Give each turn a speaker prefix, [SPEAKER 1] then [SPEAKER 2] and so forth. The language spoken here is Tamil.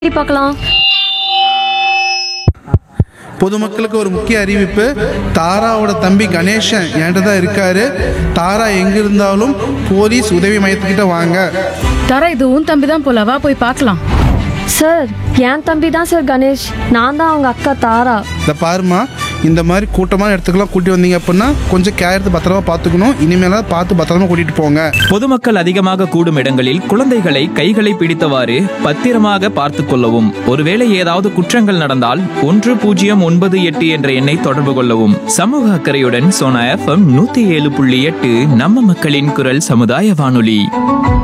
[SPEAKER 1] தேடி பார்க்கலாம்
[SPEAKER 2] பொதுமக்களுக்கு ஒரு முக்கிய அறிவிப்பு தாராவோட தம்பி கணேசன் என்கிட்ட தான் இருக்காரு தாரா எங்க இருந்தாலும் போலீஸ் உதவி மையத்துக்கிட்ட வாங்க
[SPEAKER 3] தர இது உன் தம்பி தான் போல வா போய் பார்க்கலாம்
[SPEAKER 1] சார் என் தம்பி தான் சார் கணேஷ் நான் தான் அவங்க அக்கா தாரா
[SPEAKER 2] இந்த பாருமா இந்த மாதிரி கூட்டமான இடத்துக்குலாம் கூட்டி வந்தீங்க அப்படின்னா கொஞ்சம் கேர் எடுத்து பத்திரமா பார்த்துக்கணும் இனிமேலாம் பார்த்து பத்திரமா கூட்டிட்டு போங்க
[SPEAKER 4] பொதுமக்கள் அதிகமாக கூடும் இடங்களில் குழந்தைகளை கைகளை பிடித்தவாறு பத்திரமாக பார்த்துக் கொள்ளவும் ஒருவேளை ஏதாவது குற்றங்கள் நடந்தால் ஒன்று பூஜ்ஜியம் ஒன்பது எட்டு என்ற எண்ணை தொடர்பு கொள்ளவும் சமூக அக்கறையுடன் சோனா எஃப்எம் நூத்தி ஏழு புள்ளி எட்டு நம்ம மக்களின் குரல் சமுதாய வானொலி